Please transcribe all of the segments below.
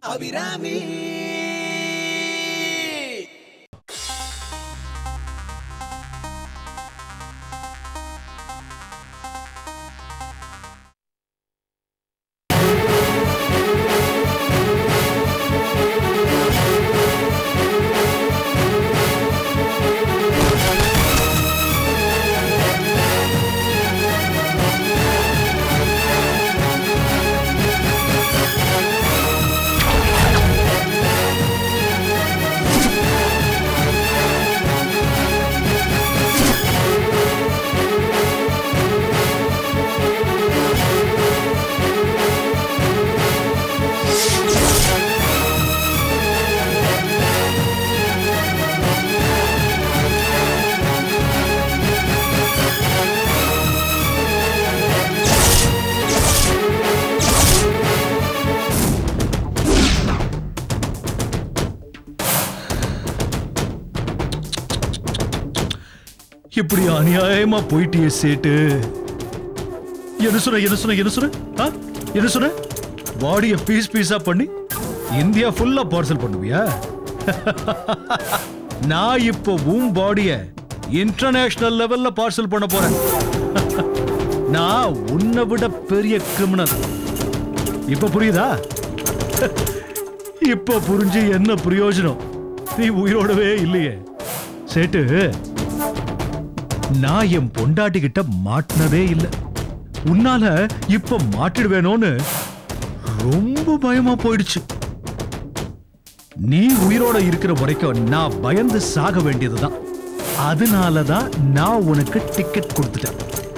அபிராமி இப்படி அநியாயமா போயிட்டியே சேட்டு என்ன சொன்ன என்ன சொன்ன என்ன சொன்ன ஆ? என்ன சொன்ன பாடிய பீஸ் பீஸா பண்ணி இந்தியா ஃபுல்லா பார்சல் பண்ணுவியா நான் இப்போ உன் பாடிய இன்டர்நேஷனல் லெவல்ல பார்சல் பண்ண போறேன் நான் உன்னை விட பெரிய கிரிமினல் இப்ப புரியுதா இப்ப புரிஞ்சு என்ன பிரயோஜனம் நீ உயிரோடவே இல்லையே சேட்டு நான் என் பொண்டாட்டி கிட்ட மாட்டினதே இல்ல உன்னால இப்ப மாட்டிடுவேனோன்னு ரொம்ப பயமா போயிடுச்சு நீ உயிரோட இருக்கிற வரைக்கும் நான் பயந்து சாக வேண்டியதுதான் அதனாலதான் நான் உனக்கு டிக்கெட் கொடுத்துட்டேன்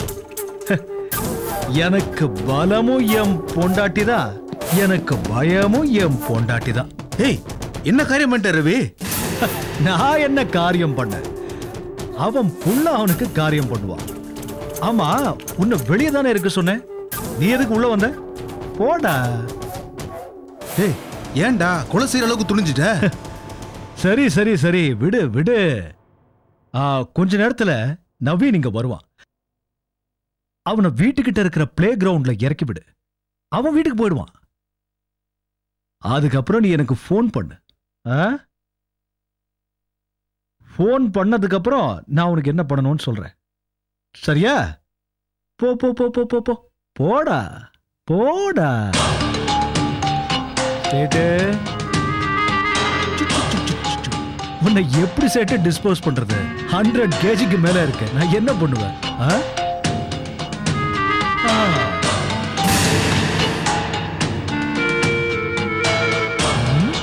எனக்கு பலமும் என் பொண்டாட்டி தான் எனக்கு பயமும் என் பொண்டாட்டி தான் ஏய் என்ன காரியம் பண்ணிட்ட ரவி நான் என்ன காரியம் பண்ணேன் அவன் புள்ள அவனுக்கு காரியம் பண்ணுவான் ஆமா உன்னை வெளியே தானே இருக்க சொன்னேன் நீ எதுக்கு உள்ள வந்த போடா ஏய் ஏன்டா கொலை செய்யற அளவுக்கு துணிஞ்சிட்ட சரி சரி சரி விடு விடு ஆ, கொஞ்ச நேரத்துல நவீன் இங்க வருவான் அவனை வீட்டுக்கிட்ட இருக்கிற பிளே கிரவுண்ட்ல இறக்கி விடு அவன் வீட்டுக்கு போயிடுவான் அதுக்கப்புறம் நீ எனக்கு ஃபோன் பண்ணு ஃபோன் பண்ணதுக்கு அப்புறம் நான் உனக்கு என்ன பண்ணணும்னு சொல்றேன் சரியா போ போ போ போ போ போ போடா போடா சேட்டு உன்னை எப்படி சேட்டு டிஸ்போஸ் பண்றது ஹண்ட்ரட் கேஜிக்கு மேல இருக்கு நான் என்ன பண்ணுவேன் ஆ? ஆ. ம்?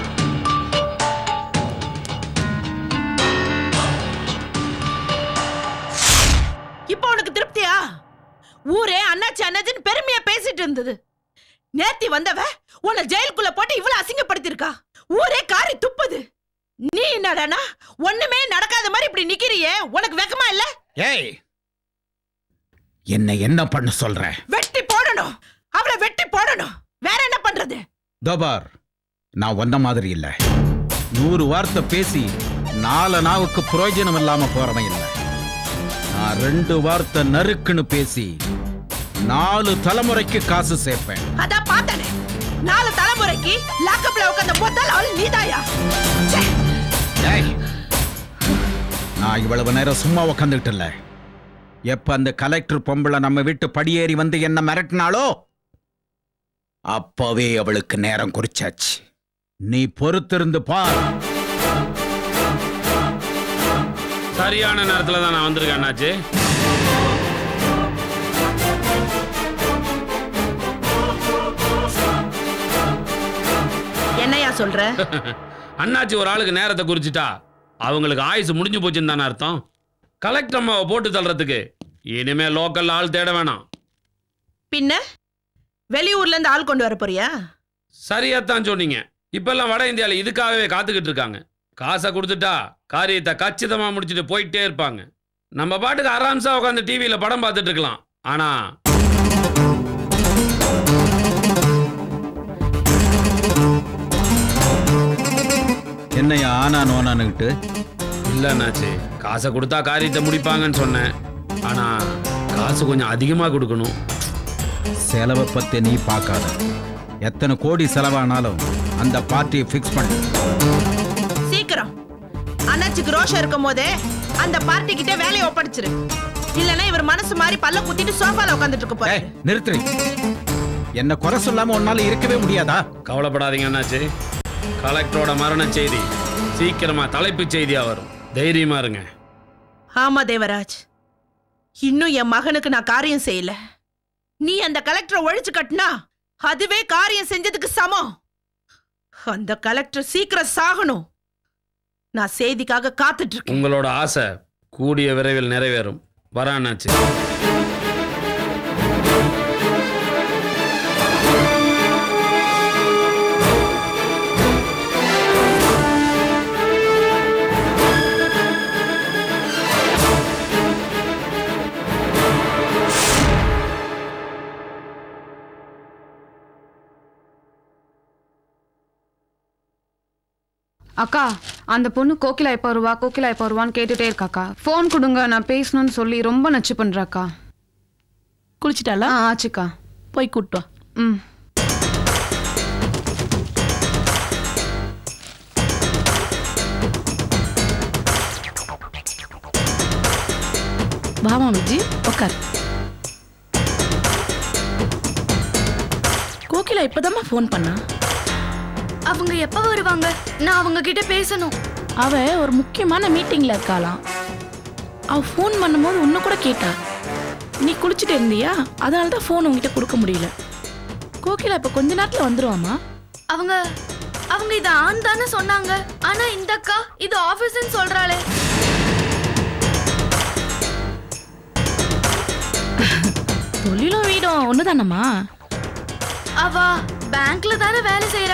இப்போ உனக்கு திருப்தியா ஊரே அண்ணாச்சி அண்ணாச்சின்னு பெருமையா பேசிட்டு இருந்தது நேத்தி வந்தவ உன்னை ஜெயிலுக்குள்ள போட்டு இவ்வளவு அசிங்கப்படுத்திருக்கா ஊரே காரி துப்புது நீ என்னடானா ஒண்ணுமே நடக்காத மாதிரி இப்படி நிக்கிறியே உனக்கு வெக்கமா இல்ல ஏய் என்ன என்ன பண்ண சொல்ற வெட்டி போடணும் அவளை வெட்டி போடணும் வேற என்ன பண்றது தோபார் நான் ஒன்ன மாதிரி இல்ல நூறு வார்த்தை பேசி நாலு நாவுக்கு பிரயோஜனம் இல்லாம போறவன் இல்ல நான் ரெண்டு வார்த்தை நறுக்குன்னு பேசி நாலு தலைமுறைக்கு காசு சேர்ப்பேன் அதான் பார்த்தானே நாலு தலைமுறைக்கு லாக்கப்ல உட்கார்ந்த முதல் ஆள் நீதாயா ச்சே, ஏய் நான் இவ்வளவு நேரம் சும்மா உக்காந்துக்கிட்டு இல்ல எப்ப அந்த கலெக்டர் பொம்பளை நம்ம வீட்டு படியேறி வந்து என்ன மிரட்டினாளோ அப்பவே அவளுக்கு நேரம் குறிச்சாச்சு நீ பொறுத்திருந்து பார் சரியான நேரத்துல தான் நான் வந்திருக்கேன் அண்ணாச்சி என்னையா சொல்ற அண்ணாச்சி ஒரு ஆளுக்கு நேரத்தை குறிச்சிட்டா அவங்களுக்கு ஆயுசு முடிஞ்சு போச்சுன்னு தானே அர்த்தம் கலெக்டர் அம்மாவை போட்டு தள்ளுறதுக்கு இனிமே லோக்கல் ஆள் தேட வேணாம் பின்ன வெளியூர்ல இருந்து ஆள் கொண்டு வர போறியா சரியாத்தான் சொன்னீங்க இப்பெல்லாம் வட இந்தியால இதுக்காகவே காத்துக்கிட்டு இருக்காங்க காசை கொடுத்துட்டா காரியத்தை கச்சிதமா முடிச்சுட்டு போயிட்டே இருப்பாங்க நம்ம பாட்டுக்கு ஆராம்சா உட்காந்து டிவியில படம் பார்த்துட்டு இருக்கலாம் ஆனா என்னையா ஆனா நோனானுக்கிட்டு இல்ல அண்ணாச்சி காசை கொடுத்தா காரியத்தை முடிப்பாங்கன்னு சொன்னேன் ஆனா காசு கொஞ்சம் அதிகமா கொடுக்கணும் செலவை பத்தி நீ பார்க்காத எத்தனை கோடி செலவானாலும் அந்த பார்ட்டியை ஃபிக்ஸ் பண்ணு சீக்கிரம் அண்ணாச்சிக்கு ரோஷம் இருக்கும் போதே அந்த பார்ட்டி கிட்ட வேலையை ஒப்படைச்சிரு இல்லனா இவர் மனசு மாதிரி பல்ல குத்திட்டு சோஃபால உட்காந்துட்டு இருக்க போறாரு ஏய், நிறுத்துறி என்ன குறை சொல்லாம உன்னால இருக்கவே முடியாதா கவலைப்படாதீங்க அண்ணாச்சி கலெக்டரோட மரண செய்தி சீக்கிரமா தலைப்புச் செய்தியா வரும் தைரியமா இருங்க ஆமா தேவராஜ் இன்னும் என் மகனுக்கு நான் காரியம் செய்யல நீ அந்த கலெக்டரை ஒழிச்சு கட்டினா அதுவே காரியம் செஞ்சதுக்கு சமம் அந்த கலெக்டர் சீக்கிரம் சாகணும் நான் செய்திக்காக காத்துட்டு இருக்கேன் உங்களோட ஆசை கூடிய விரைவில் நிறைவேறும் வர அண்ணாச்சி அக்கா அந்த பொண்ணு கோகிலா எப்போ வருவா கோகிலா எப்போ வருவான்னு கேட்டுட்டே இருக்காக்கா ஃபோன் கொடுங்க நான் பேசணும்னு சொல்லி ரொம்ப நச்சு பண்றாக்கா குளிச்சிட்டாளா ஆ ஆச்சுக்கா போய் கூட்டு வா ம் வாமா விஜி உட்கார் கோகிலா இப்பதாம்மா ஃபோன் பண்ணா அவங்க எப்ப வருவாங்க நான் அவங்க கிட்ட பேசணும் அவ ஒரு முக்கியமான மீட்டிங்ல இருக்காளாம் அவ ஃபோன் பண்ணும்போது உன்னை கூட கேட்டா நீ குளிச்சுட்டு இருந்தியா அதனால தான் ஃபோன் உங்ககிட்ட கொடுக்க முடியல கோகிலா இப்ப கொஞ்ச நேரத்துல வந்துருவாமா அவங்க அவங்க இது ஆண் தானே சொன்னாங்க ஆனா இந்த அக்கா இது ஆபீஸ்னு சொல்றாளே தொழிலும் வீடும் ஒண்ணுதானம்மா அவ பேங்க்ல தானே வேலை செய்யறா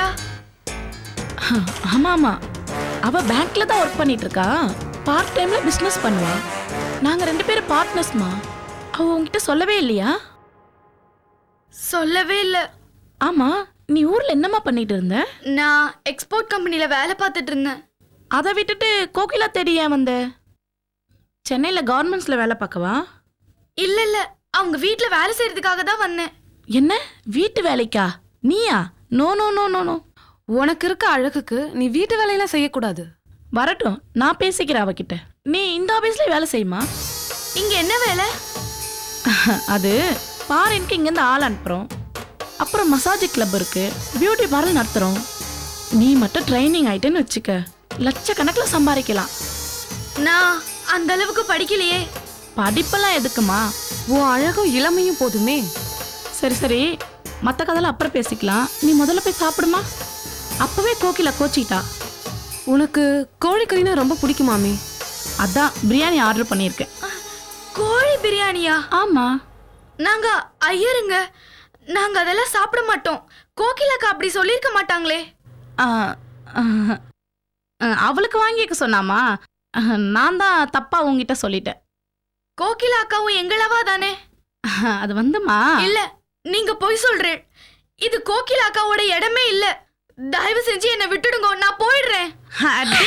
ஆமா ஆமா அவ பேங்க்ல தான் ஒர்க் பண்ணிட்டு இருக்கா பார்ட் டைம்ல பிசினஸ் பண்ணுவா நாங்க ரெண்டு பேரும் பார்ட்னர்ஸ்மா அவ உங்ககிட்ட சொல்லவே இல்லையா சொல்லவே இல்ல ஆமா நீ ஊர்ல என்னம்மா பண்ணிட்டு இருந்த நான் எக்ஸ்போர்ட் கம்பெனில வேலை பார்த்துட்டு இருந்தேன் அதை விட்டுட்டு கோகிலா தேடி ஏன் வந்த சென்னையில கார்மெண்ட்ஸ்ல வேலை பார்க்கவா இல்ல இல்ல அவங்க வீட்ல வேலை செய்யறதுக்காக தான் வந்தேன் என்ன வீட்டு வேலைக்கா நீயா no no no no no உனக்கு இருக்க அழகுக்கு நீ வீட்டு வேலையெல்லாம் செய்யக்கூடாது வரட்டும் நான் பேசிக்கிறேன் அவகிட்ட நீ இந்த ஆபீஸ்ல வேலை செய்யுமா இங்க என்ன வேலை அது ஃபாரினுக்கு இங்கேருந்து ஆள் அனுப்புகிறோம் அப்புறம் மசாஜ் கிளப் இருக்கு பியூட்டி பார்லர் நடத்துகிறோம் நீ மட்டும் ட்ரைனிங் ஆயிட்டேன்னு வச்சுக்க லட்சக்கணக்கில் சம்பாதிக்கலாம் நான் அந்த அளவுக்கு படிக்கலையே படிப்பெல்லாம் எதுக்குமா உன் அழகும் இளமையும் போதுமே சரி சரி மற்ற கதைலாம் அப்புறம் பேசிக்கலாம் நீ முதல்ல போய் சாப்பிடுமா அப்பவே கோகில கோச்சிக்கிட்டா உனக்கு கோழிக்கறினா ரொம்ப பிடிக்குமாமே அதான் பிரியாணி ஆர்டர் பண்ணியிருக்கேன் கோழி பிரியாணியா ஆமா நாங்க ஐயருங்க நாங்க அதெல்லாம் சாப்பிட மாட்டோம் கோகிலாக்கா அப்படி சொல்லியிருக்க மாட்டாங்களே ஆ, ஆ, ஆ, அவளுக்கு வாங்கிக்க சொன்னாமா ஆ, நான் தான் தப்பா உங்ககிட்ட சொல்லிட்டேன் கோகிலா அக்காவும் எங்களவா தானே அது வந்துமா இல்ல நீங்க பொய் சொல்றேன் இது கோகிலா அக்காவோட இடமே இல்ல தயவு செஞ்சு என்னை விட்டுடுங்க நான் போயிடுறேன் அடி.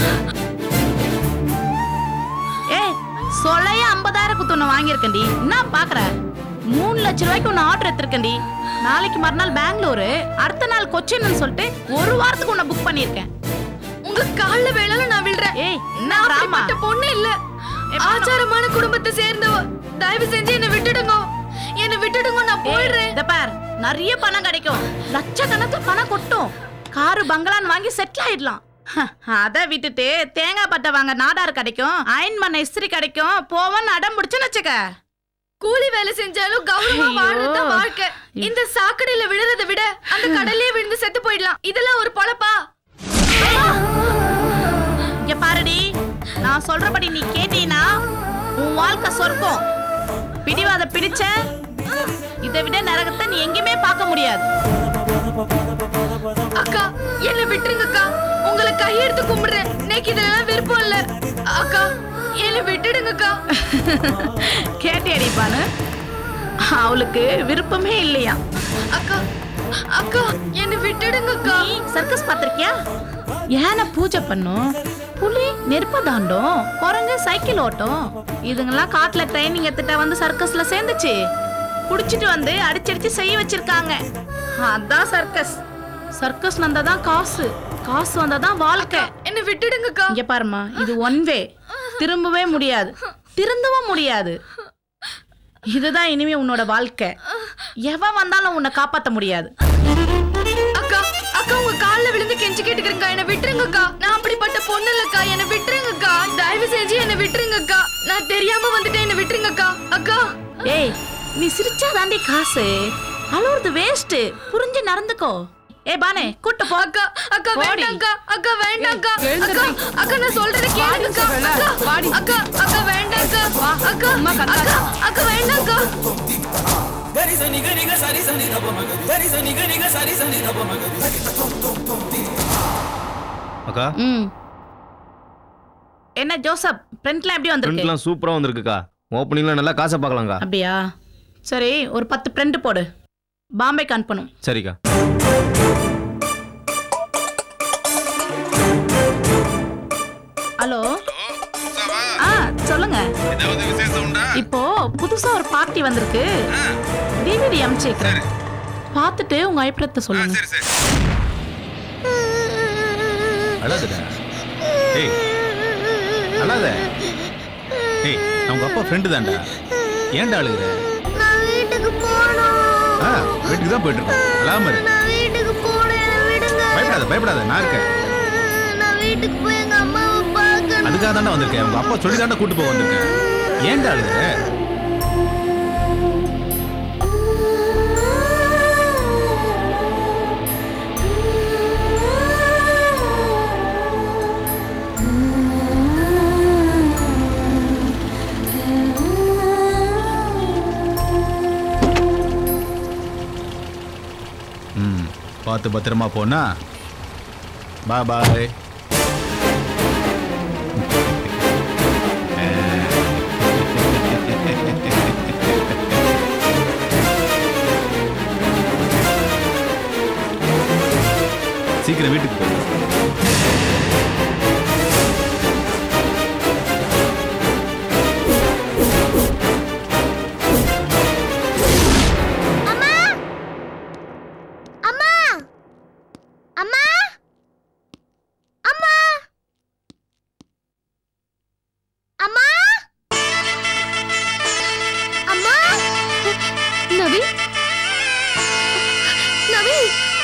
ஏய் சொல்லைய ஐம்பதாயிரம் குத்து ஒன்று வாங்கியிருக்கேன்டி என்ன பாக்குற மூணு லட்ச ரூபாய்க்கு ஒன்று ஆர்டர் எடுத்திருக்கேன்டி நாளைக்கு மறுநாள் பெங்களூரு அடுத்த நாள் கொச்சின்னு சொல்லிட்டு ஒரு வாரத்துக்கு உன்னை புக் பண்ணியிருக்கேன் உங்க கால்ல வேணாலும் நான் விடுறேன் ஏய் என்ன நான் ராமா அப்படிப்பட்ட பொண்ணு இல்ல ஆச்சாரமான குடும்பத்தை சேர்ந்தவ தயவு செஞ்சு என்னை விட்டுடுங்க என்னை விட்டுடுங்க நான் போயிடுறேன் இத பார் நிறைய பணம் கிடைக்கும் லட்சக்கணக்கில் பணம் கொட்டும் காரு பங்களான்னு வாங்கி செட்டில் ஆயிடலாம் ஹ, அதை விட்டுட்டு தேங்காய் பட்டை வாங்க நாடார் கிடைக்கும் அயன் பண்ண இஸ்திரி கிடைக்கும் போவன்னு அடம் பிடிச்சுன்னு வச்சுக்க கூலி வேலை செஞ்சாலும் கௌரவமா ஐயோ. வாழ்றது வாழ்க்கை இந்த சாக்கடையில விழுறதை விட அந்த கடல்லயே விழுந்து செத்து போயிடலாம் இதெல்லாம் ஒரு பொழப்பா இங்க பாருடி நான் சொல்றபடி நீ கேட்டீனா உன் வாழ்க்கை சொர்க்கம் பிடிவாத பிடிச்ச இதை விட நரகத்தை நீ எங்கேயுமே பார்க்க முடியாது அக்கா என்னை விட்டுருங்கக்கா உங்களை கையெடுத்து கும்பிடுறேன் எனக்கு இதெல்லாம் விருப்பம் இல்ல அக்கா என்னை விட்டுடுங்கக்கா கேட்டியடி பானு அவளுக்கு விருப்பமே இல்லையா அக்கா அக்கா என்னை விட்டுடுங்கக்கா நீ சர்க்கஸ் பார்த்திருக்கியா யானை பூஜை பண்ணும் புலி நெருப்ப தாண்டும் குரங்கு சைக்கிள் ஓட்டும் இதுங்கெல்லாம் காட்டுல ட்ரைனிங் எடுத்துட்டா வந்து சர்க்கஸ்ல சேர்ந்துச்சு குடிச்சிட்டு வந்து அடிச்சடிச்சு செய்ய வச்சிருக்காங்க அதான் சர்க்கஸ் சர்க்கஸ் வந்தா தான் காசு காசு வந்தா தான் வாழ்க்கை என்ன விட்டுடுங்கக்கா இங்க பாருமா இது ஒன் வே திரும்பவே முடியாது திருந்தவும் முடியாது இதுதான் இனிமே உன்னோட வாழ்க்கை எவன் வந்தாலும் உன்னை காப்பாத்த முடியாது அக்கா அக்கா உங்க கால்ல விழுந்து கெஞ்சி கேட்டுக்கிறேங்க என்ன விட்டுருங்கக்கா நான் அப்படிப்பட்ட பொண்ணு இல்லக்கா என்ன விட்டுருங்கக்கா தயவு செஞ்சு என்ன விட்டுருங்கக்கா நான் தெரியாம வந்துட்டேன் என்ன விட்டுருங்கக்கா அக்கா ஏய் நீ சிரிச்சா தாண்டி காசு அழுவுறது வேஸ்ட் புரிஞ்சு நடந்துக்கோ ஏ பானே கூட்டு போ அக்கா அக்கா போடி. வேண்டாம்க்கா அக்கா வேண்டாம்க்கா அக்கா அக்கா நான் சொல்றத கேளுங்கக்கா அக்கா அக்கா அக்கா வேண்டாம்க்கா அக்கா அக்கா அக்கா வேண்டாம்க்கா அக்கா ம் என்ன ஜோசப் பிரிண்ட்லாம் எப்படி வந்திருக்கு பிரிண்ட்லாம் சூப்பரா வந்திருக்குக்கா ஓப்பனிங்ல நல்லா காசை பார்க்கலாம்க்கா அப்படியா சரி ஒரு பத்து பிரிண்ட் போடு பாம்பேக்கு அனுப்பணும் சரிக்கா ஹலோ ஆ சொல்லுங்க இப்போ புதுசா ஒரு பார்ட்டி வந்திருக்கு டிவிடி அனுப்பிச்சிருக்கிறேன் பார்த்துட்டு உங்க அபிப்பிராயத்தை சொல்லுங்க அழாதடா ஏய் அழாத ஏய் நான் உங்க அப்பா ஃப்ரெண்டு தான்டா ஏன்டா அழுகுற நான் வீட்டுக்கு போகணும் ஆ வீட்டுக்கு தான் போயிட்டு இருக்கோம் அழாம இரு நான் வீட்டுக்கு போகணும் என்னை விடுங்க பயப்படாத பயப்படாத நான் இருக்கேன் நான் வீட்டுக்கு போய் எங்க அம்மாவை பார்க்கணும் அதுக்காக தானே வந்திருக்கேன் உங்க அப்பா சொல்லி தானே கூட்டு போக வந்திருக்கேன் ஏன்டா அழுகுற ம் பார்த்து பத்திரமா போனா பாய் பாய் சீக்கிரம் வீட்டுக்கு போ அம்மா அம்மா அம்மா அம்மா அம்மா அம்மா நவி நவி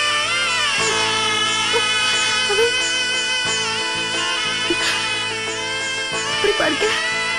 நவி இப்படி பாருக்க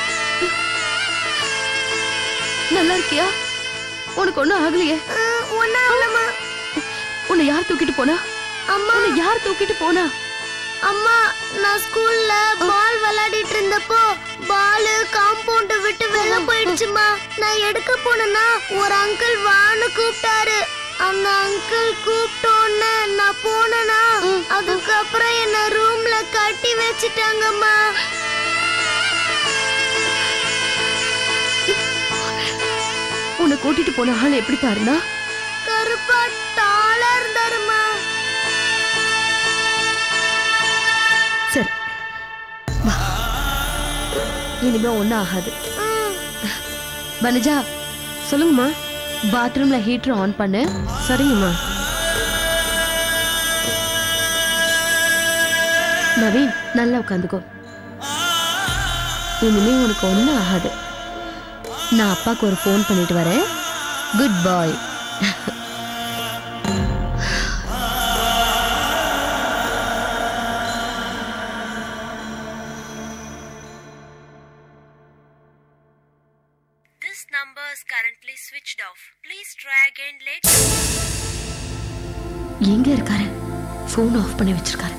நல்லா இருக்கியா உனக்கு ஒண்ணும் ஆகலையே ஒன்னா அம்மா உன்னை யார் தூக்கிட்டு போனா அம்மா உன்னை யார் தூக்கிட்டு போனா அம்மா நான் ஸ்கூல்ல பால் விளையாடிட்டு இருந்தப்போ பால் காம்பவுண்ட் விட்டு வெளில போயிடுச்சுமா நான் எடுக்க போனேன்னா ஒரு அங்கிள் வான்னு கூப்பிட்டாரு அந்த அங்கிள் கூப்பிட்டோன்னு நான் போனேனா அதுக்கப்புறம் என்ன ரூம்ல கட்டி வச்சிட்டாங்கம்மா உன்னை கூட்டிட்டு போன ஆள் எப்படி பாருனா கருப்பா டாலா இருந்தாருமா சரி வா இனிமே ஒன்றும் ஆகாது வனஜா சொல்லுங்கம்மா பாத்ரூம்ல ஹீட்டர் ஆன் பண்ணு சரிங்கம்மா நவீன் நல்லா உட்காந்துக்கோ இனிமே உனக்கு ஒன்றும் ஆகாது நான் அப்பாவுக்கு ஒரு ஃபோன் பண்ணிட்டு வரேன் good bye This number is currently switched off. Please try again later. எங்க இருக்காரு ஃபோன் ஆஃப் பண்ணி வச்சிருக்காரு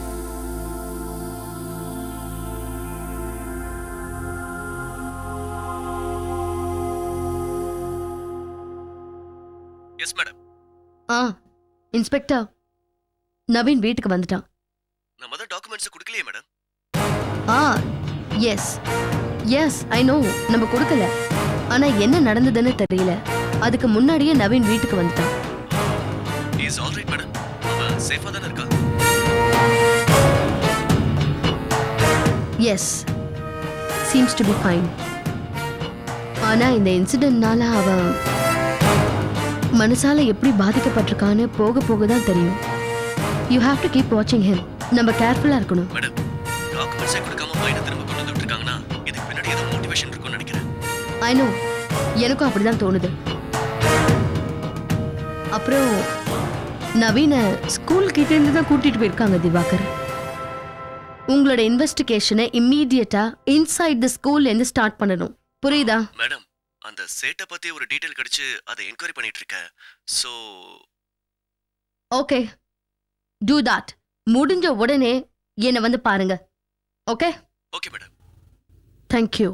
எஸ் மேடம் ஆ இன்ஸ்பெக்டர் நவீன் வீட்டுக்கு வந்துட்டான் நான் மொதல் டாக்குமெண்ட்ஸ் கொடுக்கலையே மேடம் ஆ எஸ் எஸ் ஐ நோ நம்ம கொடுக்கல ஆனா என்ன நடந்ததுன்னு தெரியல அதுக்கு முன்னாடியே நவீன் வீட்டுக்கு வந்துட்டான் இஸ் ஆல் ரைட் மேடம் அவன் சேஃபா தானே இருக்கா yes seems to be fine ஆனா இந்த இன்சிடென்ட்னால அவன் மனசால எப்படி பாதிக்கப்பட்டிருக்கான்னு போக போக தான் தெரியும் யூ ஹாவ் டு கீப் வாட்சிங் ஹிம் நம்ம கேர்ஃபுல்லா இருக்கணும் மேடம் டாக்குமெண்ட்ஸே கொடுக்காம பையனை திரும்ப கொண்டு வந்துட்டு இருக்காங்கன்னா இதுக்கு பின்னாடி ஏதோ மோட்டிவேஷன் இருக்கும்னு நினைக்கிறேன் ஐ நோ எனக்கும் அப்படிதான் தோணுது அப்புறம் நவீன ஸ்கூல் கிட்ட இருந்து தான் கூட்டிட்டு போயிருக்காங்க திவாகர் உங்களோட இன்வெஸ்டிகேஷனை இம்மீடியட்டா இன்சைட் த ஸ்கூல்ல இருந்து ஸ்டார்ட் பண்ணணும் புரியுதா மேடம் அந்த சேட்டை பத்தி ஒரு டீடைல் கிடைச்சு அதை என்கொயரி பண்ணிட்டு இருக்கேன் ஸோ ஓகே டூ தட் முடிஞ்ச உடனே என்னை வந்து பாருங்க ஓகே ஓகே மேடம் தேங்க்யூ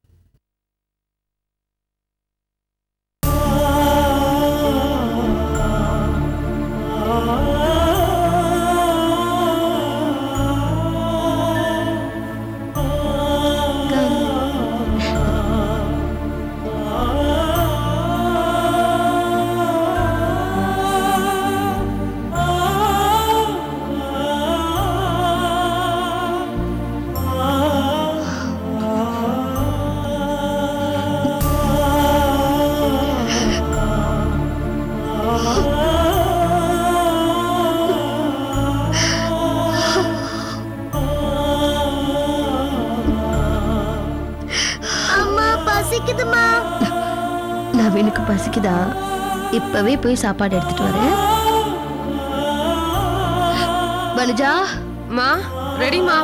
அம்மா பசிக்குதுமா நவீனுக்கு பசிக்குதா இப்பவே போய் சாப்பாடு எடுத்துட்டு வரேன் வனுஜா மா ரெடிமா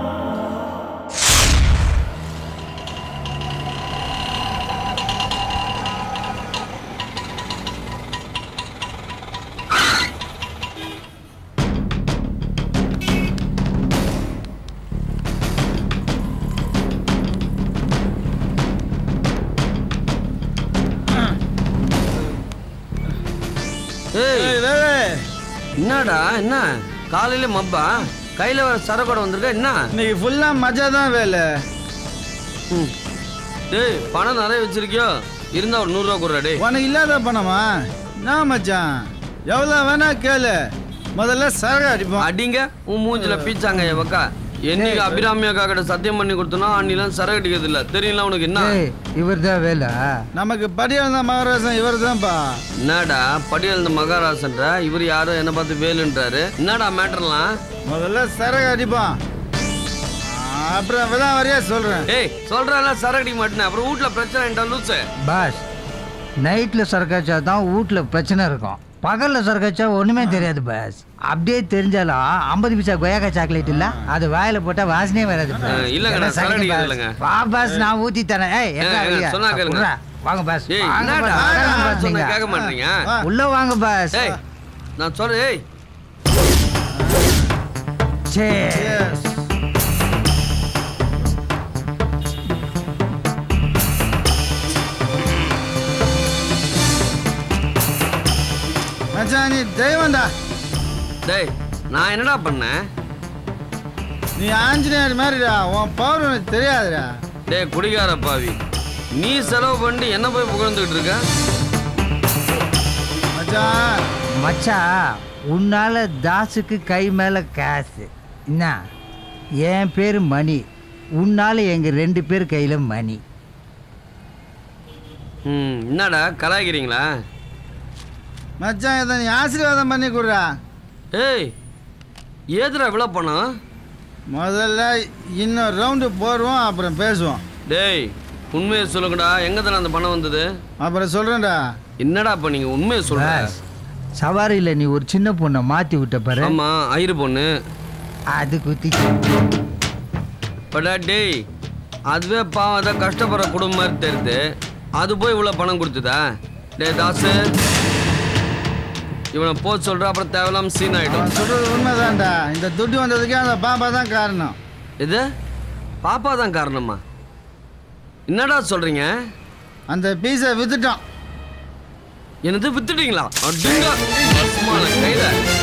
ஏய் என்னடா என்ன காலையில மப்பா கையில வர சரக்கோட வந்திருக்க என்ன இன்னைக்கு ஃபுல்லா மஜா தான் வேலை ம். டேய் பணம் நிறைய வச்சிருக்கியோ இருந்தா ஒரு நூறுரூவா கொடுறா டேய் உனக்கு இல்லாத பணமா நான் மச்சான் எவ்வளோ வேணா கேளு முதல்ல சரகு அடிப்போம் அடிங்க உன் மூஞ்சில பீச்சாங்க என் பக்கா என்னைக்கு அபிராமி அக்கா கிட்ட சத்தியம் பண்ணி கொடுத்தனோ அன்னிலாம் சரக்கு அடிக்கிறது இல்ல தெரியல உனக்கு என்ன இவர் தான் வேலை நமக்கு படியால் தான் மகாராஜன் இவர் தான்ப்பா என்னடா படியல் இந்த மகாராசன்ற இவர் யாரோ என்ன பார்த்து வேலுன்றாரு என்னடா மேட்டர்லாம் முதல்ல சரகு அடிப்போம் அப்புறம் விதான் வரையா சொல்றேன் ஏய் சொல்றல சரக்கு அடிக்க மாட்டேன் அப்புறம் வீட்ல பிரச்சனை லூசு பாஸ் நைட்டில் சரக்காச்சா தான் வீட்டில் பிரச்சனை இருக்கும் பகலில் சரக்காச்சா ஒன்றுமே தெரியாது பாஸ் அப்படியே தெரிஞ்சாலும் ஐம்பது பைசா கொய்யாக்கா சாக்லேட் இல்ல அது வாயில போட்டா வாசனையே வராது boss. அஹ், இல்லைங்க, நான் எல்லாம் சரக்கு சரக்கு boss. இல்லைங்க. வா பாஸ் நான் ஊத்தி தரேன் ஏய் எங்க ஏய், வெளிய? சொன்னா கேளுங்க. விட்றா. வாங்க பாஸ் ஏய் வாங்க என்னடா boss. வாங்க boss சொன்னா நீங்க. கேட்க மாட்டீங்க உள்ள வாங்க பாஸ் ஏய் நான் சொல்றேன் ஏய் சரி மச்சான் நீ தெய்வம்டா டேய் நான் என்னடா பண்ணேன் நீ ஆஞ்சநேயர் மாதிரிடா உன் பவர் உனக்கு தெரியாதுடா டேய் குடிகார பாவி நீ செலவு பண்ணி என்ன போய் புகழ்ந்துகிட்டு இருக்க மச்சான் மச்சான் உன்னால தாசுக்கு கை மேல காசு என்ன என் பேரு மணி உன்னால எங்க ரெண்டு பேர் கையில மணி ம் என்னடா கலாய்க்கிறீங்களா மச்சான் இதை நீ ஆசீர்வாதம் பண்ணி கொடுடா ஏய் ஏதுடா இவ்வளோ பணம் முதல்ல இன்னொரு ரவுண்டு போடுவோம் அப்புறம் பேசுவோம் டேய் உண்மையை சொல்லுங்கடா எங்க தானே அந்த பணம் வந்தது அப்புறம் சொல்றேன்டா என்னடா அப்ப நீங்க உண்மையை சொல்ற பாஸ், சவாரியில நீ ஒரு சின்ன பொண்ணை மாத்தி விட்ட பாரு ஆமா ஐயரு பொண்ணு அது குத்தி படா டேய் அதுவே பாவம் அதான் கஷ்டப்படுற குடும்பம் மாதிரி தெரியுது அது போய் இவ்வளோ பணம் கொடுத்துதா டேய் தாசு இவனை போ சொல்ற அப்புறம் தேவையில்லாம சீன் ஆயிடும் அவன் சொல்றது உண்மைதான்டா இந்த துட்டு வந்ததுக்கே அந்த பாப்பா தான் காரணம் இது பாப்பா தான் காரணமா என்னடா சொல்றீங்க அந்த பீஸை வித்துட்டோம் என்னது வித்துட்டீங்களா அடிங்க பசுமான கையில